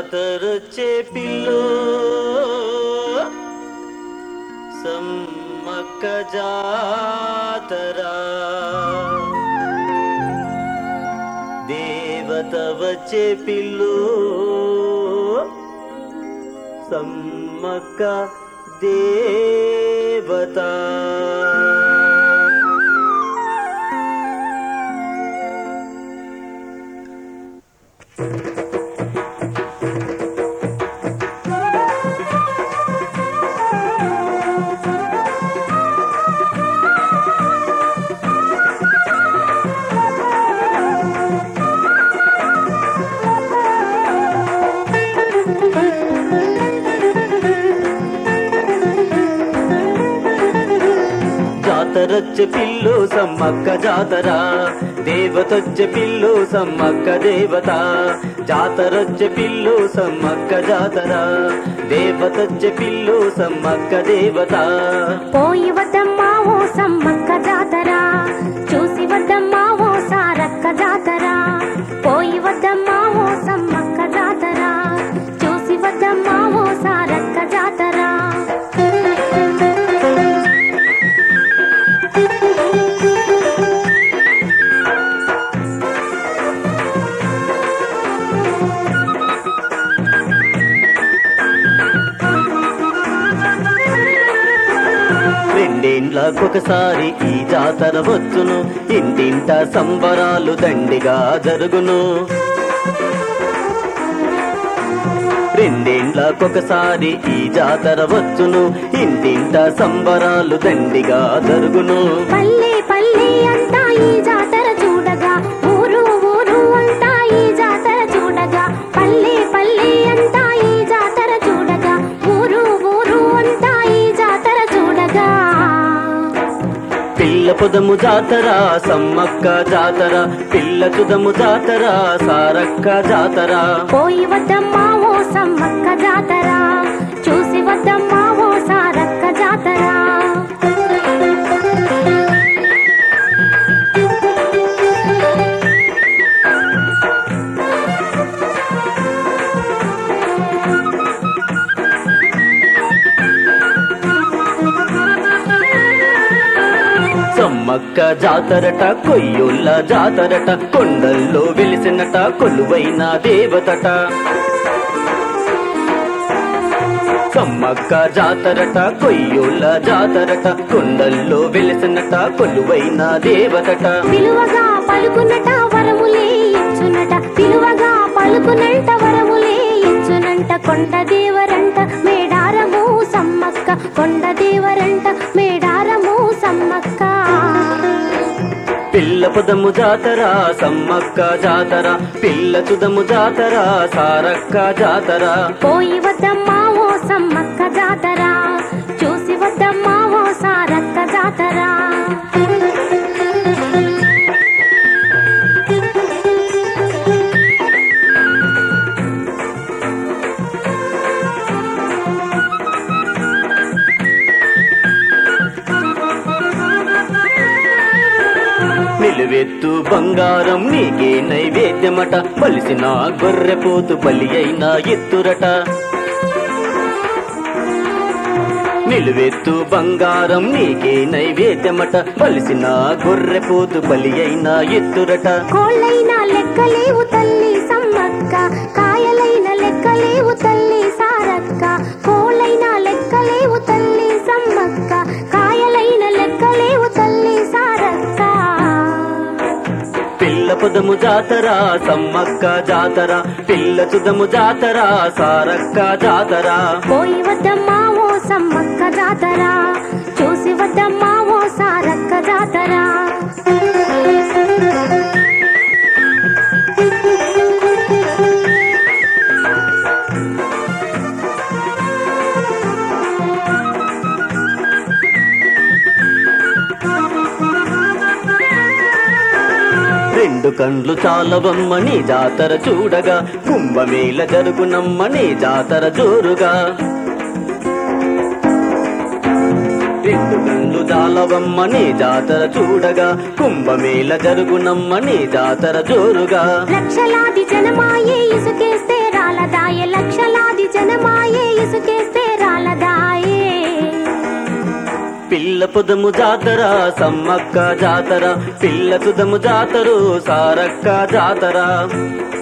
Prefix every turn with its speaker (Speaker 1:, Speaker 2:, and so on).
Speaker 1: జాతరొచ్చే pillow Sammakka జాతరా దేవత వచ్చే పిల్లు సమ్మక్క దేవత జాతరొచ్చే పిల్లు సమ్మక్క జాతర దేవతొచ్చే పిల్లు సమ్మక్క దేవత జాతరొచ్చే పిల్లు సమ్మక్క జాతర దేవతొచ్చే పిల్లు సమ్మక్క దేవత
Speaker 2: పోయి వద్దమ్మా ఓ సమ్మక్క జాతర చూసి వద్దమ్మా ఓ సారక్క జాతర పోయి వద్దమ్మా ఓ సమ్మక్క జాతర చూసి వద్దమ్మా ఓ సారక్క జాతర
Speaker 1: రెండేండ్లకొకసారి ఈ జాతర వచ్చును ఇంటింట సంబరాలు దండిగా జరుగును రెండేండ్లకొకసారి ఈ జాతర వచ్చును ఇంటింట సంబరాలు దండిగా జరుగును
Speaker 2: పల్లె పల్లె అంతా ఈ జాతర చూడగా ఊరు ఊరు అంతా ఈ జాతర చూడగా పల్లె పల్లె అంతా ఈ జాతర చూడగా ఊరు ఊరు అంతా ఈ జాతర చూడగా
Speaker 1: పిల్ల పొదము జాతర సమ్మక్క జాతర పిల్ల చుదము జాతర సారక్క జాతర
Speaker 2: పోయి వద్దమ్మా ఓ సమ్మక్క జాతర చూసి వద్దమ్మా ఓ సారక్క జాతర
Speaker 1: సమ్మక్క జాతరట కొయ్యుల్ల జాతరట కొండల్లో వెలిసినట కొలువైన దేవతట సమ్మక్క జాతరట కొయ్యుల్ల జాతరట కొండల్లో వెలిసినట కొలువైన దేవతట
Speaker 2: పిలువగా పలుకునట వరములే ఇచ్చునట పిలువగా పలుకునంట వరములే ఇచ్చునంట కొండ దేవరంట మేడారము సమ్మక్క కొండ దేవరంట మేడారము సమ్మక్క
Speaker 1: పిల్ల పొదము జాతర సమ్మక్క జాతర పిల్ల చుదము జాతర సారక్క జాతర
Speaker 2: పోయి వద్దమ్మా ఓ సమ్మక్క జాతర చూసి వద్దమ్మా ఓ సారక్క జాతర
Speaker 1: నిలువెత్తు బంగారం నీకే నైవేద్యమట బలిసిన గొర్రెపోతు బలి అయిన ఎత్తురట నిలువెత్తు బంగారం నీకే నైవేద్యమట బలిసిన గొర్రెపోతు బలి అయిన ఎత్తురట
Speaker 2: కోళ్ళైన లెక్కలేవు తల్లి సమ్మక్క కాయలైన లెక్కలేవు తల్లి సారక్క కోళ్ళైన లెక్కలేవు తల్లి సమ్మక్క కాయలైన లెక్కలేవు తల్లి సారక్క
Speaker 1: పిల్ల పొదము జాతర సమ్మక్క జాతర పిల్ల చుదము జాతర సారక్క జాతర
Speaker 2: పోయి వద్దమ్మా ఓ సమ్మక్క జాతర చూసి వద్దమ్మా ఓ సారక్క జాతర
Speaker 1: రెండు కండ్లు చాలవమ్మ నీ జాతర చూడగా కుంభమేళ జరుగునమ్మ నీ జాతర జోరుగా రెండు కండ్లు జాలవమ్మ నీ జాతర చూడగా కుంభమేళ జరుగునమ్మ నీ జాతర జోరుగా
Speaker 2: లక్షలాది జనమాయే ఇసుకేస్తే రాళ్ళ చాలదాయే లక్షలాది జనమాయే ఇసుకేస్తే రాలదాయే
Speaker 1: పిల్ల పుదము జాతర సమ్మక్క జాతర పిల్ల తుదము జాతరు సారక్క జాతర